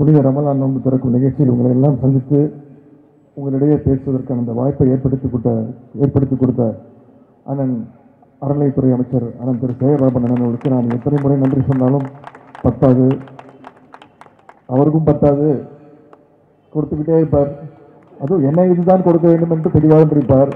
புனித ரமலான் நோன்பு திறக்கும் நிகழ்ச்சியில் உங்களை எல்லாம் சந்தித்து உங்களிடையே பேசுவதற்கான அந்த வாய்ப்பை ஏற்படுத்தி கொடுத்த ஏற்படுத்தி கொடுத்த அண்ணன் அறநிலைத்துறை அமைச்சர் அண்ணன் திரு ஜெயபாபன் அண்ணனுக்கு நான் எத்தனை முறை நன்றி சொன்னாலும் பத்தாது அவருக்கும் பத்தாது கொடுத்துக்கிட்டே இருப்பார் அதுவும் என்ன இதுதான் கொடுக்க வேண்டும் என்று பிடிவாதம் பிடிப்பார்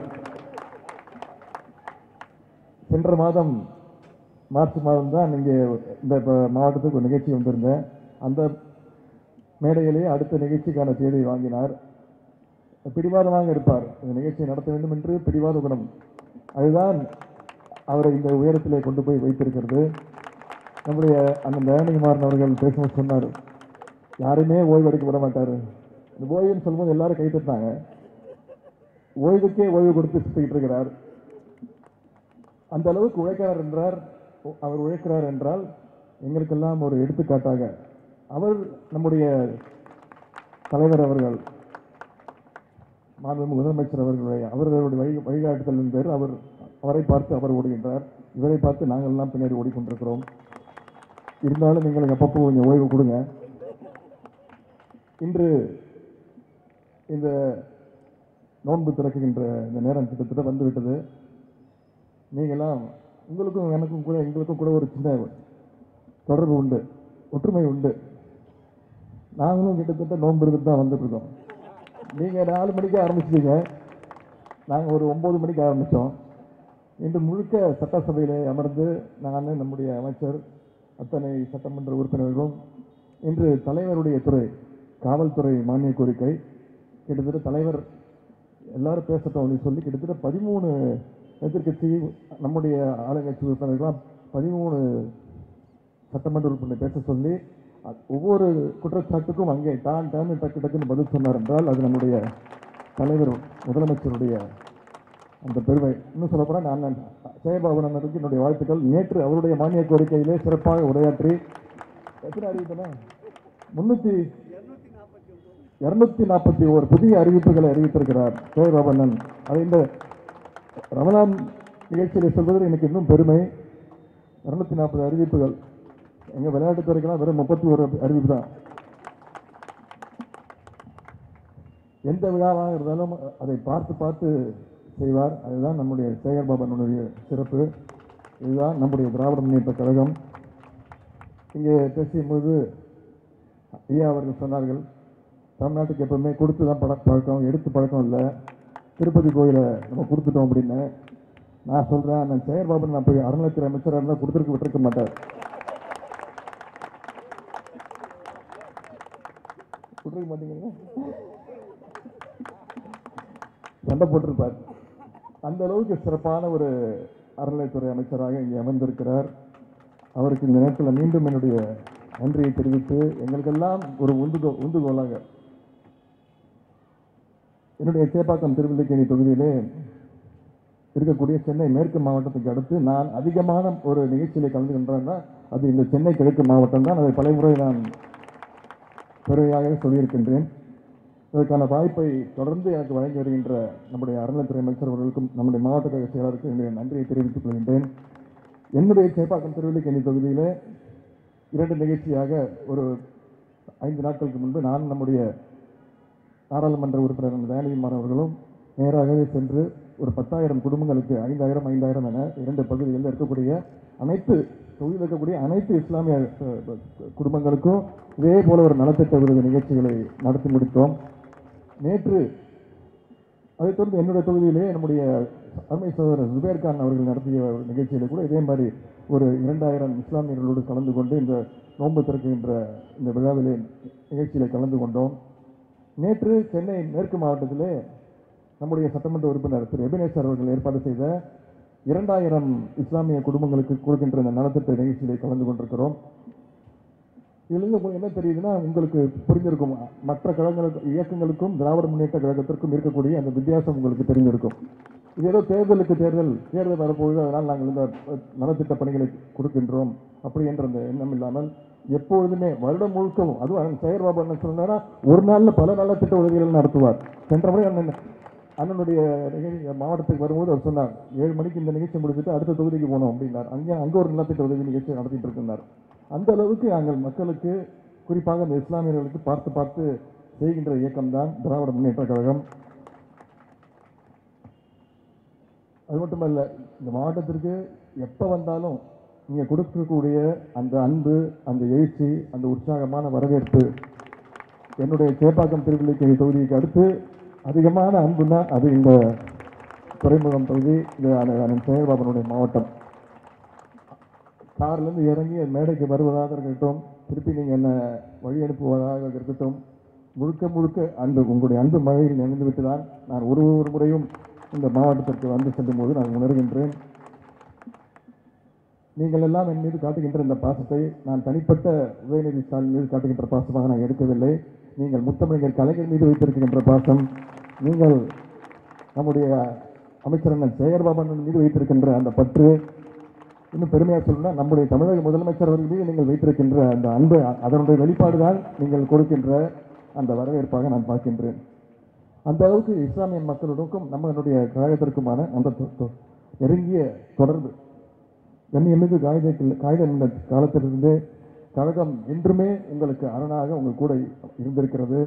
சென்ற மாதம் மார்ச் மாதம் தான் இங்கே இந்த இப்ப மாவட்டத்துக்கு ஒரு நிகழ்ச்சி வந்திருந்தேன் அந்த மேடையிலேயே அடுத்த நிகழ்ச்சிக்கான தேதியை வாங்கினார் பிடிவாதமாக இருப்பார் இந்த நிகழ்ச்சியை நடத்த வேண்டும் என்று பிடிவாத குணம் அதுதான் அவரை இந்த உயரத்திலே கொண்டு போய் வைத்திருக்கிறது நம்முடைய அண்ணன் தயானிகுமாரன் அவர்கள் பேசும்போது சொன்னார் யாருமே ஓய்வு எடுக்க விட மாட்டார் இந்த ஓய்வுன்னு சொல்லும்போது எல்லாரும் கை தட்டாங்க ஓய்வுக்கே ஓய்வு கொடுத்து சுத்திக்கிட்டு இருக்கிறார் அந்த அளவுக்கு உழைக்கிறார் என்றார் அவர் உழைக்கிறார் என்றால் எங்களுக்கெல்லாம் ஒரு எடுத்துக்காட்டாக அவர் நம்முடைய தலைவர் அவர்கள் மாண்பு முதலமைச்சர் அவர்களுடைய அவர்களுடைய வழி வழிகாட்டுதலின் பேர் அவர் அவரை பார்த்து அவர் ஓடுகின்றார் இவரை பார்த்து நாங்கள் எல்லாம் பின்னாடி ஓடிக்கொண்டிருக்கிறோம் இருந்தாலும் எங்களுக்கு அப்பப்போ கொஞ்சம் ஓய்வு கொடுங்க இன்று இந்த நோன்பு திறக்குகின்ற இந்த நேரம் கிட்டத்தட்ட வந்துவிட்டது நீங்களாம் உங்களுக்கும் எனக்கும் கூட எங்களுக்கும் கூட ஒரு சின்ன தொடர்பு உண்டு ஒற்றுமை உண்டு நாங்களும் கிட்டத்தட்ட நோன்பு இருந்துட்டு தான் வந்துட்டு இருக்கோம் நீங்கள் நாலு மணிக்கு ஆரம்பிச்சிட்டீங்க நாங்கள் ஒரு ஒம்பது மணிக்கு ஆரம்பித்தோம் இன்று முழுக்க சட்டசபையில் அமர்ந்து நான் நம்முடைய அமைச்சர் அத்தனை சட்டமன்ற உறுப்பினர்களும் இன்று தலைவருடைய துறை காவல்துறை மானிய கோரிக்கை கிட்டத்தட்ட தலைவர் எல்லாரும் பேசட்டும் அப்படின்னு சொல்லி கிட்டத்தட்ட பதிமூணு எதிர்க்கட்சி நம்முடைய ஆளுங்கட்சி உறுப்பினர்கள்லாம் பதிமூணு சட்டமன்ற உறுப்பினர் பேச சொல்லி அ- ஒவ்வொரு குற்றச்சாட்டுக்கும் அங்கே டான் டான் டக்கு டக்குன்னு பதில் சொன்னார் என்றால் அது நம்முடைய தலைவர் முதலமைச்சருடைய அந்த பெருமை இன்னும் சொல்லப்போனால் நான் ஜெயபாபு அண்ணனுக்கு என்னுடைய வாழ்த்துக்கள் நேற்று அவருடைய மானிய கோரிக்கையிலே சிறப்பாக உரையாற்றி எத்தனை அறிவித்தன முன்னூற்றி இருநூத்தி நாற்பத்தி ஓரு புதிய அறிவிப்புகளை அறிவித்திருக்கிறார் ஜெயபாபு அண்ணன் அது இந்த ரமலான் நிகழ்ச்சியில் சொல்வதில் எனக்கு இன்னும் பெருமை இருநூத்தி நாற்பது அறிவிப்புகள் எங்க விளையாட்டுத் துறைக்கெல்லாம் வெறும் முப்பத்தி ஒரு அறிவிப்பு தான் எந்த விழாவாக இருந்தாலும் அதை பார்த்து பார்த்து செய்வார் அதுதான் நம்முடைய சேகர் பாபனுடைய சிறப்பு இதுதான் நம்முடைய திராவிட முன்னேற்ற கழகம் இங்கே பேசும்போது ஐயா அவர்கள் சொன்னார்கள் தமிழ்நாட்டுக்கு எப்பவுமே கொடுத்து தான் பழ பழக்கம் எடுத்து பழக்கம் இல்லை திருப்பதி கோயிலை நம்ம கொடுத்துட்டோம் அப்படின்னு நான் சொல்கிறேன் நான் சேகர் பாபு நான் போய் அறநிலையத்துறை அமைச்சராக இருந்தால் கொடுத்துருக்க விட்டுருக்க மாட்டார் விட்டுருக்க மாட்டீங்களா சண்டை போட்டிருப்பார் அந்த அளவுக்கு சிறப்பான ஒரு அறநிலைத்துறை அமைச்சராக இங்கே அமர்ந்திருக்கிறார் அவருக்கு இந்த நேரத்தில் மீண்டும் என்னுடைய நன்றியை தெரிவித்து எங்களுக்கெல்லாம் ஒரு உந்துகோ உந்துகோலாக என்னுடைய சேப்பாக்கம் திருவல்லிக்கேணி தொகுதியிலே இருக்கக்கூடிய சென்னை மேற்கு மாவட்டத்துக்கு அடுத்து நான் அதிகமான ஒரு நிகழ்ச்சியிலே கலந்துகின்றேன்னா அது இந்த சென்னை கிழக்கு மாவட்டம் தான் அதை பலமுறை நான் பெருமையாக சொல்லியிருக்கின்றேன் இதற்கான வாய்ப்பை தொடர்ந்து எனக்கு வழங்கி வருகின்ற நம்முடைய அறநிலைத்துறை அமைச்சர் அவர்களுக்கும் நம்முடைய மாவட்ட கழக செயலாளருக்கும் என்னுடைய நன்றியை தெரிவித்துக் கொள்கின்றேன் என்னுடைய சேப்பாக்கம் திருவல்லிக்கேணி தொகுதியிலே இரண்டு நிகழ்ச்சியாக ஒரு ஐந்து நாட்களுக்கு முன்பு நான் நம்முடைய நாடாளுமன்ற உறுப்பினர் தயாநிதிமாறன் அவர்களும் நேராகவே சென்று ஒரு பத்தாயிரம் குடும்பங்களுக்கு ஐந்தாயிரம் ஐந்தாயிரம் என இரண்டு பகுதிகளில் இருக்கக்கூடிய அனைத்து தொகுதியில் இருக்கக்கூடிய அனைத்து இஸ்லாமிய அஹ், குடும்பங்களுக்கும் இதே போல ஒரு நலத்திட்ட விருது நிகழ்ச்சிகளை நடத்தி முடித்தோம் நேற்று அதைத் தொடர்ந்து என்னுடைய தொகுதியிலே நம்முடைய அருமை சகோதரர் ஜுபேர் கான் அவர்கள் நடத்திய ஒரு நிகழ்ச்சியில கூட இதே மாதிரி ஒரு இரண்டாயிரம் இஸ்லாமியர்களோடு கலந்து கொண்டு இந்த நோன்பு திறக்கின்ற இந்த விழாவிலே நிகழ்ச்சியில கலந்து கொண்டோம் நேற்று சென்னை மேற்கு மாவட்டத்திலே நம்முடைய சட்டமன்ற உறுப்பினர் திரு எபினேசர் அவர்கள் ஏற்பாடு செய்த இரண்டாயிரம் இஸ்லாமிய குடும்பங்களுக்கு கொடுக்கின்ற இந்த நலத்திட்ட நிகழ்ச்சியிலே கலந்து கொண்டிருக்கிறோம் இதிலிருந்து உங்களுக்கு என்ன தெரியுதுன்னா உங்களுக்கு புரிஞ்சிருக்கும் மற்ற கழகங்களுக்கு இயக்கங்களுக்கும் திராவிட முன்னேற்ற கழகத்திற்கும் இருக்கக்கூடிய அந்த வித்தியாசம் உங்களுக்கு தெரிஞ்சிருக்கும் இது ஏதோ தேர்தலுக்கு தேர்தல் தேர்தல் வரப்போகுது அதனால் நாங்கள் இந்த அஹ், நலத்திட்ட பணிகளை கொடுக்கின்றோம் அப்படி என்ற அந்த எண்ணம் இல்லாமல் எப்பொழுதுமே வருடம் முழுக்கவும் அதுவும் அண்ணன் செயற்பாபு என்ன சொன்னாரா ஒரு நாளில் பல நலத்திட்ட உதவிகள் நடத்துவார் சென்ற முறை அண்ணன் அண்ணனுடைய நிகழ்ச்சி மாவட்டத்துக்கு வரும்போது அவர் சொன்னார் ஏழு மணிக்கு இந்த நிகழ்ச்சி முடிச்சுட்டு அடுத்த தொகுதிக்கு போனோம் அப்படின்னார் அங்கே அங்கே ஒரு நலத்திட்ட உதவி நிகழ்ச்சி நடத்திட்டு இருந்தார் அந்த அளவுக்கு நாங்கள் மக்களுக்கு குறிப்பாக இந்த இஸ்லாமியர்களுக்கு பார்த்து பார்த்து செய்கின்ற இயக்கம்தான் திராவிட முன்னேற்ற கழகம் அது மட்டுமல்ல இந்த மாவட்டத்திற்கு எப்போ வந்தாலும் நீங்கள் கொடுக்கக்கூடிய அந்த அன்பு அந்த எழுச்சி அந்த உற்சாகமான வரவேற்பு என்னுடைய சேப்பாக்கம் திருவில்லிக்கேணி தொகுதிக்கு அடுத்து அதிகமான அன்புனா அது இந்த துறைமுகம் தொகுதி இது அண்ணன் சேகர்பாபனுடைய மாவட்டம் கார்லேருந்து இறங்கி மேடைக்கு வருவதாக இருக்கட்டும் திருப்பி நீங்கள் என்னை வழி அனுப்புவதாக இருக்கட்டும் முழுக்க முழுக்க அன்பு உங்களுடைய அன்பு மழையில் நினைந்து விட்டு தான் நான் ஒரு ஒரு முறையும் இந்த மாவட்டத்திற்கு வந்து செல்லும் போது நான் உணர்கின்றேன் நீங்கள் எல்லாம் என் மீது காட்டுகின்ற இந்த பாசத்தை நான் தனிப்பட்ட உதயநிதி ஸ்டாலின் மீது காட்டுகின்ற பாசமாக நான் எடுக்கவில்லை நீங்கள் முத்தமிழர் கலைஞர் மீது வைத்திருக்கின்ற பாசம் நீங்கள் நம்முடைய அமைச்சர் அண்ணன் சேகர்பாபன் மீது வைத்திருக்கின்ற அந்த பற்று இன்னும் பெருமையாக சொல்லணும்னா நம்முடைய தமிழக முதலமைச்சர் அவர்கள் மீது நீங்கள் வைத்திருக்கின்ற அந்த அன்பு அதனுடைய வெளிப்பாடு தான் நீங்கள் கொடுக்கின்ற அந்த வரவேற்பாக நான் பார்க்கின்றேன் அந்த அளவுக்கு இஸ்லாமிய மக்களுக்கும் நம்மளுடைய கழகத்திற்குமான அந்த தொ- தொ- நெருங்கிய தொடர்பு கண்ணியமிகு காகித காகித நின்ற காலத்திலிருந்தே கழகம் என்றுமே உங்களுக்கு அரணாக உங்கள் கூட இருந்திருக்கிறது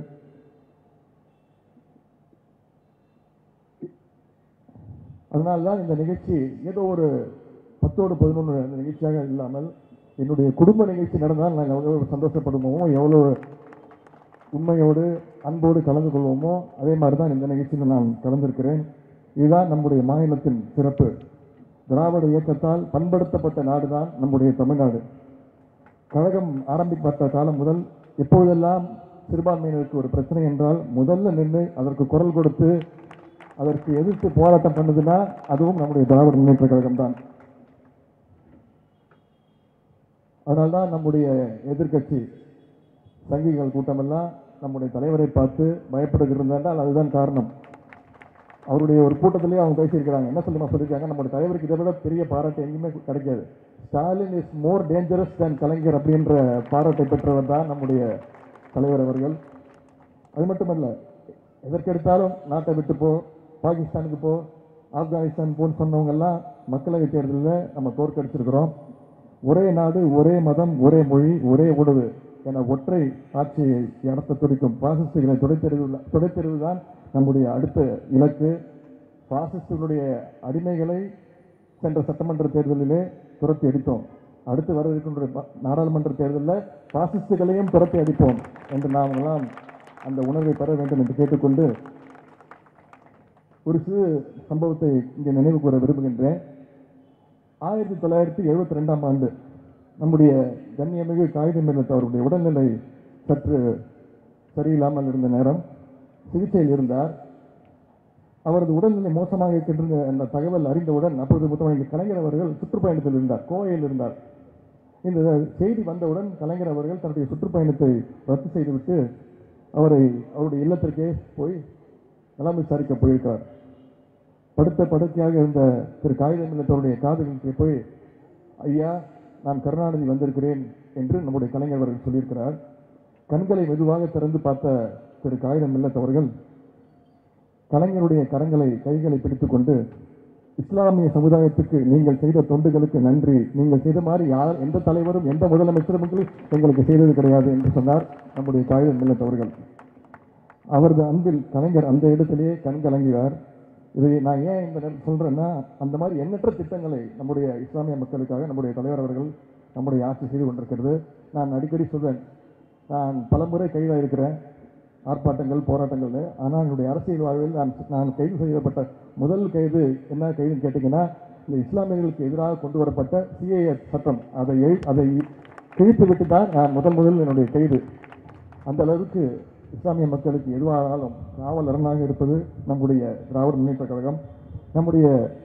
அதனால்தான் இந்த நிகழ்ச்சி ஏதோ ஒரு பத்தோடு பதினொன்று அந்த நிகழ்ச்சியாக இல்லாமல் என்னுடைய குடும்ப நிகழ்ச்சி நடந்தால் நாங்கள் எவ்வளோ சந்தோஷப்படுவோமோ எவ்வளோ உண்மையோடு அன்போடு கலந்து கொள்வோமோ அதே மாதிரி தான் இந்த நிகழ்ச்சியில் நான் கலந்திருக்கிறேன் இதுதான் நம்முடைய மாநிலத்தின் சிறப்பு திராவிட இயக்கத்தால் பண்படுத்தப்பட்ட நாடு தான் நம்முடைய தமிழ்நாடு கழகம் ஆரம்பிக்கப்பட்ட காலம் முதல் எப்போதெல்லாம் சிறுபான்மையினருக்கு ஒரு பிரச்சனை என்றால் முதல்ல நின்று அதற்கு குரல் கொடுத்து அதற்கு எதிர்த்து போராட்டம் பண்ணுதுன்னா அதுவும் நம்முடைய திராவிட முன்னேற்ற கழகம் தான் அதனால்தான் நம்முடைய எதிர்க்கட்சி சங்கிகள் கூட்டமெல்லாம் நம்முடைய தலைவரை பார்த்து பயப்படுகிறது என்றால் அதுதான் காரணம் அவருடைய ஒரு கூட்டத்திலேயே அவங்க பேசியிருக்கிறாங்க என்ன சொல்லுமா சொல்லியிருக்காங்க நம்முடைய தலைவருக்கு இதை விட பெரிய பாராட்டு எங்கேயுமே கிடைக்காது Stalin is more dangerous than Kalaignar அப்படின்ற பாராட்டை பெற்றவர் தான் நம்முடைய தலைவர் அவர்கள் அது மட்டுமல்ல எதற்கெடுத்தாலும் நாட்டை விட்டு போ பாகிஸ்தானுக்கு போ ஆப்கானிஸ்தான் போன்னு சொன்னவங்க எல்லாம் மக்களவை தேர்தலில் நம்ம தோற்கடிச்சிருக்கிறோம் ஒரே நாடு ஒரே மதம் ஒரே மொழி ஒரே உணவு என ஒற்றை ஆட்சியை நடத்த துடிக்கும் பாசிஸ்டுகளை துடைத்தெறிவு துடைத்தெறிவுதான் நம்முடைய அடுத்த இலக்கு பாசிஸ்டுகளுடைய அடிமைகளை சென்ற சட்டமன்ற தேர்தலிலே துரத்தி அடித்தோம் அடுத்து வர இருக்கின்ற பா- நாடாளுமன்ற தேர்தலில் பாசிஸ்டுகளையும் துரத்தி அடிப்போம் என்று நாம் எல்லாம் அந்த உணர்வை பெற வேண்டும் என்று கேட்டுக்கொண்டு ஒரு சிறு சம்பவத்தை இங்கே நினைவு கூற விரும்புகின்றேன் ஆயிரத்தி தொள்ளாயிரத்தி எழுபத்தி ரெண்டாம் ஆண்டு நம்முடைய கண்ணியமிகு காகிதம் இல்லத்து அவருடைய உடல்நிலை சற்று சரியில்லாமல் இருந்த நேரம் சிகிச்சையில் இருந்தார் அவரது உடல்நிலை மோசமாக இருக்கின்ற அந்த தகவல் அறிந்தவுடன் அப்பொழுது முத்தமிழ் கலைஞர் அவர்கள் சுற்றுப்பயணத்தில் இருந்தார் கோவையில் இருந்தார் இந்த செய்தி வந்தவுடன் கலைஞர் அவர்கள் தன்னுடைய சுற்றுப்பயணத்தை ரத்து செய்துவிட்டு அவரை அவருடைய இல்லத்திற்கே போய் நலம் விசாரிக்க போயிருக்கிறார் படுத்த படுக்கையாக இருந்த திரு காகிதம் இல்லத்தவருடைய காதுகளுக்கு போய் ஐயா நான் கருணாநிதி வந்திருக்கிறேன் என்று நம்முடைய கலைஞர் அவர்கள் சொல்லியிருக்கிறார் கண்களை மெதுவாக திறந்து பார்த்த திரு காகிதம் இல்லத்தவர்கள் கலைஞருடைய கரங்களை கைகளை பிடித்துக்கொண்டு இஸ்லாமிய சமுதாயத்துக்கு நீங்கள் செய்த தொண்டுகளுக்கு நன்றி நீங்கள் செய்த மாதிரி யார் எந்த தலைவரும் எந்த முதலமைச்சரும் எங்களுக்கு செய்தது கிடையாது என்று சொன்னார் நம்முடைய காகிதம் இல்லத்தவர்கள் அவரது அன்பில் கலைஞர் அந்த இடத்திலேயே கண் கலங்குகிறார் இதை நான் ஏன் இந்த நேரத்தில் சொல்றேன்னா அந்த மாதிரி எண்ணற்ற திட்டங்களை நம்முடைய இஸ்லாமிய மக்களுக்காக நம்முடைய தலைவர் அவர்கள் நம்முடைய ஆட்சி செய்து கொண்டிருக்கிறது நான் அடிக்கடி சொல்வேன் நான் பலமுறை கைதாக இருக்கிறேன் ஆர்ப்பாட்டங்கள் போராட்டங்கள்னு ஆனால் என்னுடைய அரசியல் வாழ்வில் நான் நான் கைது செய்யப்பட்ட முதல் கைது என்ன கைதுன்னு கேட்டிங்கன்னா இந்த இஸ்லாமியர்களுக்கு எதிராக கொண்டு வரப்பட்ட சிஏஏ சட்டம் அதை எழு- அதை கிழித்து விட்டு தான் நான் முதல் முதல் என்னுடைய கைது அந்த அளவுக்கு இஸ்லாமிய மக்களுக்கு எதுவானாலும் காவல் அரணாக இருப்பது நம்முடைய திராவிட முன்னேற்ற கழகம் நம்முடைய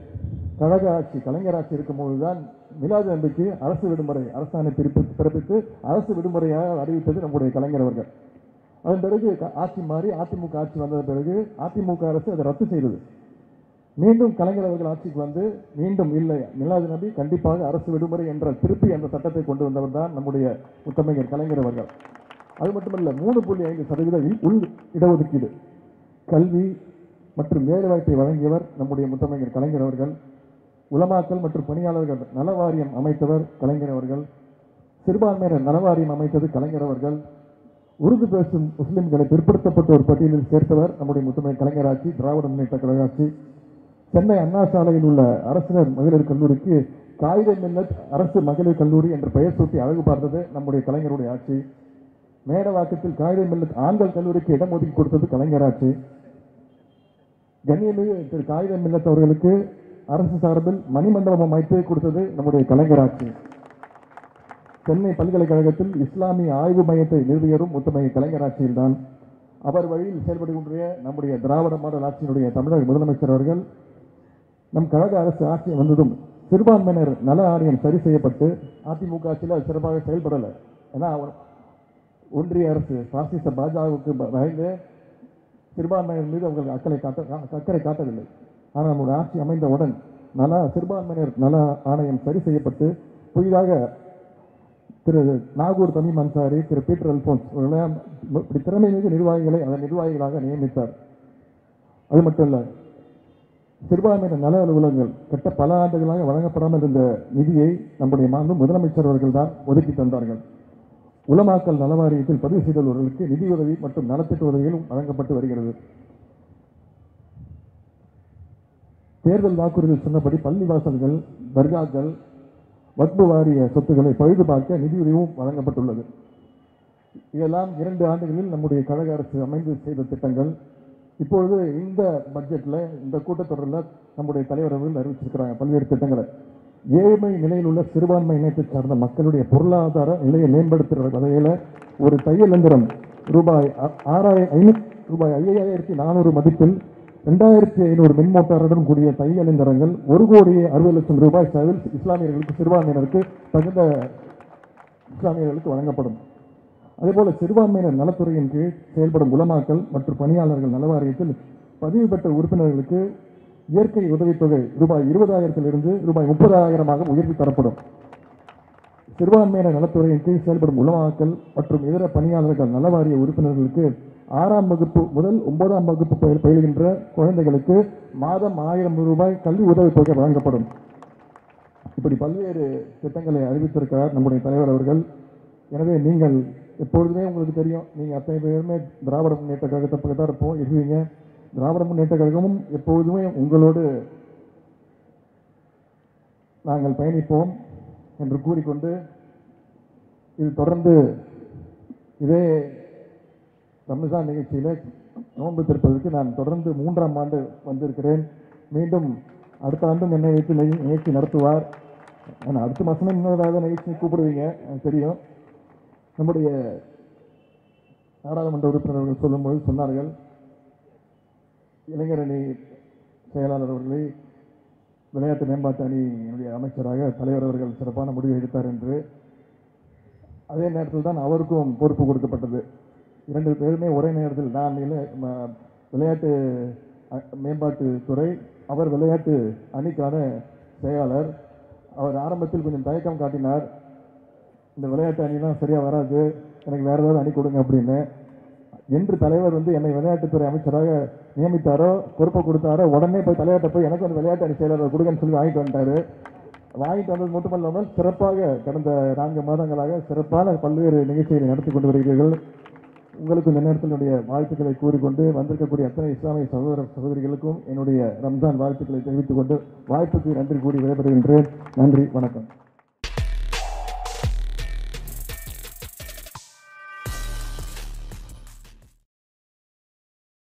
கழக ஆட்சி கலைஞர் ஆட்சி இருக்கும்போது தான் மிலாது நம்பிக்கை அரசு விடுமுறை அரசாணை பிறப்பித்து பிறப்பித்து அரசு விடுமுறையாக அறிவித்தது நம்முடைய கலைஞர் அவர்கள் அதன் பிறகு க- ஆட்சி மாறி அதிமுக ஆட்சி வந்த பிறகு அதிமுக அரசு அதை ரத்து செய்தது மீண்டும் கலைஞர் அவர்கள் ஆட்சிக்கு வந்து மீண்டும் இல்லை மிலாது நபி கண்டிப்பாக அரசு விடுமுறை என்ற திருப்பி அந்த சட்டத்தை கொண்டு வந்தவர் தான் நம்முடைய முத்தமிழர் கலைஞர் அவர்கள் அது மட்டுமல்ல மூணு புள்ளி ஐந்து சதவீத இல்- உள் இடஒதுக்கீடு கல்வி மற்றும் வேலைவாய்ப்பை வழங்கியவர் நம்முடைய முத்தமிழர் கலைஞர் அவர்கள் உலமாக்கல் மற்றும் பணியாளர்கள் நல வாரியம் அமைத்தவர் கலைஞர் அவர்கள் சிறுபான்மையினர் நல வாரியம் அமைத்தது கலைஞர் அவர்கள் உருது பேசும் முஸ்லிம்களை பிற்படுத்தப்பட்ட ஒரு பட்டியலில் சேர்த்தவர் நம்முடைய முத்துமை கலைஞராட்சி திராவிட முன்னேற்ற கழக ஆட்சி சென்னை அண்ணா சாலையில் உள்ள அரசினர் மகளிர் கல்லூரிக்கு காகித மில்லத் அரசு மகளிர் கல்லூரி என்ற பெயர் சூட்டி அழகு பார்த்தது நம்முடைய கலைஞருடைய ஆட்சி மேடவாக்கத்தில் காகித மில்லத் ஆண்கள் கல்லூரிக்கு இடம் ஒதுக்கி கொடுத்தது கலைஞராட்சி கண்ணியமிகு திரு காகித மில்லத் அவர்களுக்கு அரசு சார்பில் மணிமண்டபம் அமைத்து கொடுத்தது நம்முடைய கலைஞராட்சி சென்னை பல்கலைக்கழகத்தில் இஸ்லாமிய ஆய்வு மையத்தை நிறுவியரும் முத்தமைய கலைஞராட்சியில்தான் அவர் வழியில் செயல்படுகின்ற நம்முடைய திராவிட மாடல் ஆட்சியினுடைய தமிழக முதலமைச்சர் அவர்கள் நம் கழக அரசு ஆட்சி வந்ததும் சிறுபான்மையினர் நல ஆணையம் சரி செய்யப்பட்டு அதிமுக ஆட்சியில் அது சிறப்பாக செயல்படலை ஏன்னா அவர் ஒன்றிய அரசு பாசிச பாஜகவுக்கு ப- பயந்து சிறுபான்மையினர் மீது அவர்கள் அக்கறை காட்ட கா- அக்கறை காட்டவில்லை ஆனால் நம்முடைய ஆட்சி அமைந்தவுடன் நல சிறுபான்மையினர் நல ஆணையம் சரி செய்யப்பட்டு புதிதாக திரு நாகூர் தமிம் அன்சாரி திரு பீட்டர் அல்போன்ஸ் இவர்களெல்லாம் இப்படி திறமை மிகு நிர்வாகிகளை அதன் நிர்வாகிகளாக நியமித்தார் அது மட்டும் இல்லை சிறுபான்மையினர் நல அலுவலகங்கள் கிட்ட பல ஆண்டுகளாக வழங்கப்படாமல் இருந்த நிதியை நம்முடைய மாண்பு முதலமைச்சர் அவர்கள் தான் ஒதுக்கி தந்தார்கள் உலமாக்கல் நல வாரியத்தில் பதிவு செய்துள்ளவர்களுக்கு நிதியுதவி மற்றும் நலத்திட்ட உதவிகளும் வழங்கப்பட்டு வருகிறது தேர்தல் வாக்குறுதியில் சொன்னபடி பள்ளிவாசல்கள் தர்காக்கள் வக்பு வாரிய சொத்துக்களை பழுது பார்க்க நிதியுதவியும் வழங்கப்பட்டுள்ளது இதெல்லாம் இரண்டு ஆண்டுகளில் நம்முடைய கழக அரசு அமைந்து செய்த திட்டங்கள் இப்பொழுது இந்த பட்ஜெட்டில் இந்த கூட்டத்தொடரில் நம்முடைய தலைவர் அவர்கள் அறிவிச்சிருக்கிறாங்க பல்வேறு திட்டங்களை ஏழ்மை நிலையில் உள்ள சிறுபான்மை இனத்தை சார்ந்த மக்களுடைய பொருளாதார நிலையை மேம்படுத்துகிற வகையில் ஒரு தையல் எந்திரம் ரூபாய் ஆ- ஆறாயிரம் ஐநூறு ரூபாய் ஐயாயிரத்தி நானூறு மதிப்பில் ரெண்டாயிரத்தி ஐநூறு மின் மோட்டாருடன் கூடிய தையல் எந்திரங்கள் ஒரு கோடி அறுபது லட்சம் ரூபாய் செலவில் இஸ்லாமியர்களுக்கு சிறுபான்மையினருக்கு தகுந்த இஸ்லாமியர்களுக்கு வழங்கப்படும் அதேபோல சிறுபான்மையினர் நலத்துறையின் கீழ் செயல்படும் உலமாக்கல் மற்றும் பணியாளர்கள் நல வாரியத்தில் பதிவு பெற்ற உறுப்பினர்களுக்கு இயற்கை உதவித்தொகை ரூபாய் இருபதாயிரத்திலிருந்து ரூபாய் முப்பதாயிரமாக உயர்த்தி தரப்படும் சிறுபான்மையினர் நலத்துறையின் கீழ் செயல்படும் உலமாக்கல் மற்றும் இதர பணியாளர்கள் நலவாரிய உறுப்பினர்களுக்கு ஆறாம் வகுப்பு முதல் ஒன்பதாம் வகுப்பு பயில் பயிலுகின்ற குழந்தைகளுக்கு மாதம் ஆயிரம் ரூபாய் கல்வி உதவித்தொகை வழங்கப்படும் இப்படி பல்வேறு திட்டங்களை அறிவித்திருக்கிறார் நம்முடைய தலைவர் அவர்கள் எனவே நீங்கள் எப்பொழுதுமே உங்களுக்கு தெரியும் நீங்கள் அத்தனை பேருமே திராவிட முன்னேற்ற கழகத்தை பக்கம் தான் இருப்போம் இருவீங்க திராவிட முன்னேற்ற கழகமும் எப்பொழுதுமே உங்களோடு நாங்கள் பயணிப்போம் என்று கூறிக்கொண்டு இது தொடர்ந்து இதே ரம்ஜான் நிகழ்ச்சியில் நோன்பு திறப்பதற்கு நான் தொடர்ந்து மூன்றாம் ஆண்டு வந்திருக்கிறேன் மீண்டும் அடுத்த ஆண்டும் என்னை வைத்து நிக- நிகழ்ச்சி நடத்துவார் ஆனால் அடுத்த மாதமே இன்னொரு நிகழ்ச்சி கூப்பிடுவீங்க எனக்கு தெரியும் நம்முடைய நாடாளுமன்ற உறுப்பினர்கள் சொல்லும்போது சொன்னார்கள் இளைஞரணி செயலாளர் அவர்களை விளையாட்டு மேம்பாட்டு அணியினுடைய அமைச்சராக தலைவர் அவர்கள் சிறப்பான முடிவை எடுத்தார் என்று அதே நேரத்தில் தான் அவருக்கும் பொறுப்பு கொடுக்கப்பட்டது இரண்டு பேருமே ஒரே நேரத்தில் நான் இள- ம- விளையாட்டு அ- மேம்பாட்டு துறை அவர் விளையாட்டு அணிக்கான செயலாளர் அவர் ஆரம்பத்தில் கொஞ்சம் தயக்கம் காட்டினார் இந்த விளையாட்டு அணிலாம் சரியா வராது எனக்கு வேற ஏதாவது அணி கொடுங்க அப்படின்னு என்று தலைவர் வந்து என்னை விளையாட்டுத்துறை அமைச்சராக நியமித்தாரோ பொறுப்பை கொடுத்தாரோ உடனே போய் தலைவர்கிட்ட போய் எனக்கு அந்த விளையாட்டு அணி செயலரை கொடுங்கன்னு சொல்லி வாங்கிட்டு வந்துட்டாரு வாங்கிட்டு வந்தது மட்டுமல்லாமல் சிறப்பாக கடந்த நான்கு மாதங்களாக சிறப்பான பல்வேறு நிகழ்ச்சிகளை நடத்தி கொண்டு வருகிறீர்கள் உங்களுக்கு இந்த நேரத்தில் என்னுடைய வாழ்த்துக்களை கூறிக்கொண்டு வந்திருக்கக்கூடிய அத்தனை இஸ்லாமிய சகோதர சகோதரிகளுக்கும் என்னுடைய ரம்ஜான் வாழ்த்துக்களை தெரிவித்துக் கொண்டு வாய்ப்புக்கு நன்றி கூறி விடைபெறுகின்றேன் நன்றி வணக்கம்